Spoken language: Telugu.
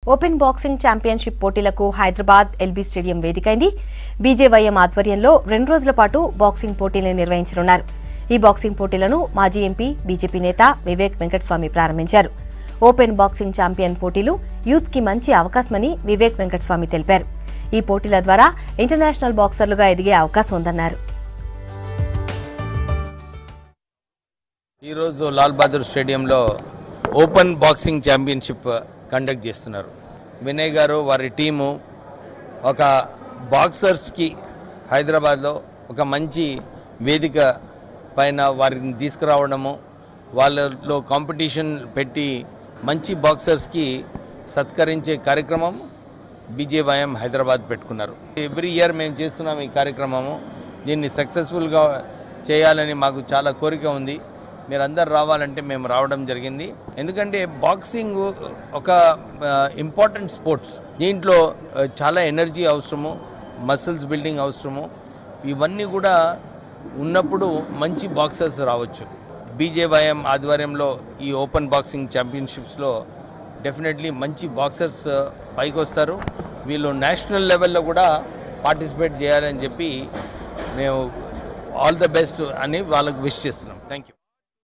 ఓపెన్ బాక్సింగ్ ఛాంపియన్షిప్ పోటీలకు హైదరాబాద్ ఎల్బీ స్టేడియం వేదికైంది బీజేవైఎం ఆధ్వర్యంలో రెండు రోజుల పాటు బాక్సింగ్ పోటీలను నిర్వహించనున్నారు ఈ బాక్సింగ్ పోటీలను మాజీ ఎంపీ బీజేపీ నేత వివేక్ వెంకటస్వామి ప్రారంభించారు ఓపెన్ బాక్సింగ్ ఛాంపియన్ పోటీలు యూత్ కి మంచి అవకాశమని వివేక్ వెంకటస్వామి తెలిపారు ఈ పోటీల ద్వారా ఇంటర్నేషనల్ బాక్సర్లుగా ఎదిగే అవకాశం ఉందన్నారు ఈరోజు లాల్ బహదూర్ స్టేడియంలో ఓపెన్ బాక్సింగ్ ఛాంపియన్షిప్ కండక్ట్ చేస్తున్నారు వినయ్ గారు వారి టీము ఒక బాక్సర్స్కి హైదరాబాద్లో ఒక మంచి వేదిక పైన వారిని తీసుకురావడము వాళ్ళలో కాంపిటీషన్ పెట్టి మంచి బాక్సర్స్కి సత్కరించే కార్యక్రమం బీజేవైఎం హైదరాబాద్ పెట్టుకున్నారు ఎవ్రీ ఇయర్ మేము చేస్తున్నాం ఈ కార్యక్రమము దీన్ని సక్సెస్ఫుల్గా చేయాలని మాకు చాలా కోరిక ఉంది మీరందరు రావాలంటే మేము రావడం జరిగింది ఎందుకంటే బాక్సింగ్ ఒక ఇంపార్టెంట్ స్పోర్ట్స్ దీంట్లో ఆ, చాలా ఎనర్జీ అవసరము మసిల్స్ బిల్డింగ్ అవసరము ఇవన్నీ కూడా ఉన్నప్పుడు మంచి బాక్సర్స్ రావచ్చు బీజేవైఎం ఆధ్వర్యంలో ఈ ఓపెన్ బాక్సింగ్ ఛాంపియన్షిప్స్లో డెఫినెట్లీ మంచి బాక్సర్స్ పైకి వస్తారు వీళ్ళు నేషనల్ లెవెల్లో కూడా పార్టిసిపేట్ చేయాలని చెప్పి మేము ఆల్ ద బెస్ట్ అని వాళ్ళకు విష్ చేస్తున్నాం థ్యాంక్ యూ